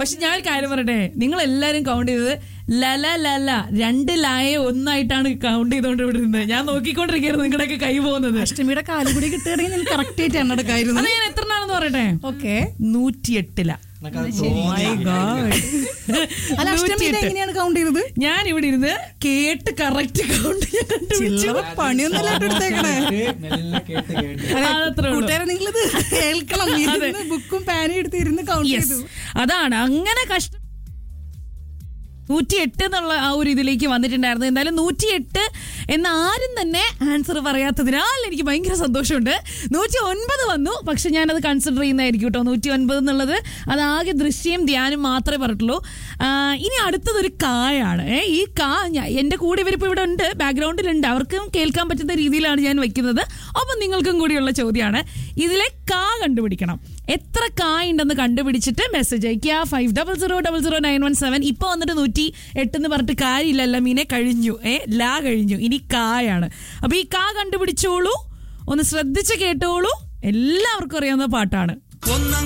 പക്ഷെ ഞാൻ ഒരു കാര്യം പറയട്ടെ നിങ്ങൾ എല്ലാരും കൗണ്ട് ചെയ്തത് ലല ലല രണ്ട് ലായ ഒന്നായിട്ടാണ് കൗണ്ട് ചെയ്തോണ്ട് ഇവിടെ ഇരുന്നത് ഞാൻ നോക്കിക്കൊണ്ടിരിക്കുകയായിരുന്നു നിങ്ങളുടെയൊക്കെ കൈ പോകുന്നത് അഷ്ടമിയുടെ കാലുകൂടി കിട്ടുകയാണെങ്കിൽ ഞാൻ കറക്റ്റ് ആയിട്ട് എണ്ണെടുക്കായിരുന്നു അത് ഞാൻ എത്ര ആണെന്ന് പറയട്ടെ ഓക്കെ നൂറ്റിയെട്ടില അല്ല അഷ്ടമി ഇത് എങ്ങനെയാണ് കൗണ്ട് ചെയ്തത് ഞാൻ ഇവിടെ ഇരുന്ന് കേട്ട് കറക്റ്റ് കൗണ്ട് ഞാൻ കണ്ടുപിടിച്ചു ചില്ലറ പണിയൊന്നല്ല എടുത്തേക്കണേ മെല്ലെ കേട്ട് കേട്ട് അതത്രേ ഉള്ളൂ. കൂട്ടുകാരെ നിങ്ങളിത് കേൾക്കണം ഇരുന്ന് ബുക്കും പാനും എടുത്ത് ഇരുന്ന് കൗണ്ട് Yes. ചെയ്തു അതാണ് അങ്ങനെ കഷ്ട നൂറ്റിയെട്ട് എന്നുള്ള ആ ഒരു ഇതിലേക്ക് വന്നിട്ടുണ്ടായിരുന്നു എന്തായാലും നൂറ്റിയെട്ട് എന്ന ആരും തന്നെ ആൻസർ പറയാത്തതിനാൽ എനിക്ക് ഭയങ്കര സന്തോഷമുണ്ട് നൂറ്റി ഒൻപത് വന്നു പക്ഷെ ഞാനത് കൺസിഡർ ചെയ്യുന്നതായിരിക്കും കേട്ടോ നൂറ്റി ഒൻപത് എന്നുള്ളത് അതാകെ ദൃശ്യം ധ്യാനം മാത്രമേ പറഞ്ഞിട്ടുള്ളൂ ആ, ഇനി അടുത്തതൊരു കായാണ് ഏ, ഈ കാ ഞാ- എന്റെ കൂടെ ഇവരിപ്പോ ഇവിടെ ഉണ്ട് ബാക്ക്ഗ്രൗണ്ടിലുണ്ട് അവർക്കും കേൾക്കാൻ പറ്റുന്ന രീതിയിലാണ് ഞാൻ വെക്കുന്നത് ഒപ്പം നിങ്ങൾക്കും കൂടിയുള്ള ചോദ്യമാണ് ഇതിലെ കാ കണ്ടുപിടിക്കണം എത്ര കായ് ഉണ്ടെന്ന് കണ്ടുപിടിച്ചിട്ട് മെസ്സേജ് അയക്കുക five double zero double zero nine one seven ഇപ്പൊ വന്നിട്ട് നൂറ്റി എട്ട് എന്ന് പറഞ്ഞിട്ട് കാര്യമില്ലല്ലോ മീനെ കഴിഞ്ഞു ഏ ലാ കഴിഞ്ഞു ഇനി കായാണ് അപ്പൊ ഈ കാ കണ്ടുപിടിച്ചോളൂ ഒന്ന് ശ്രദ്ധിച്ച് കേട്ടോളൂ എല്ലാവർക്കും അറിയാവുന്ന പാട്ടാണ്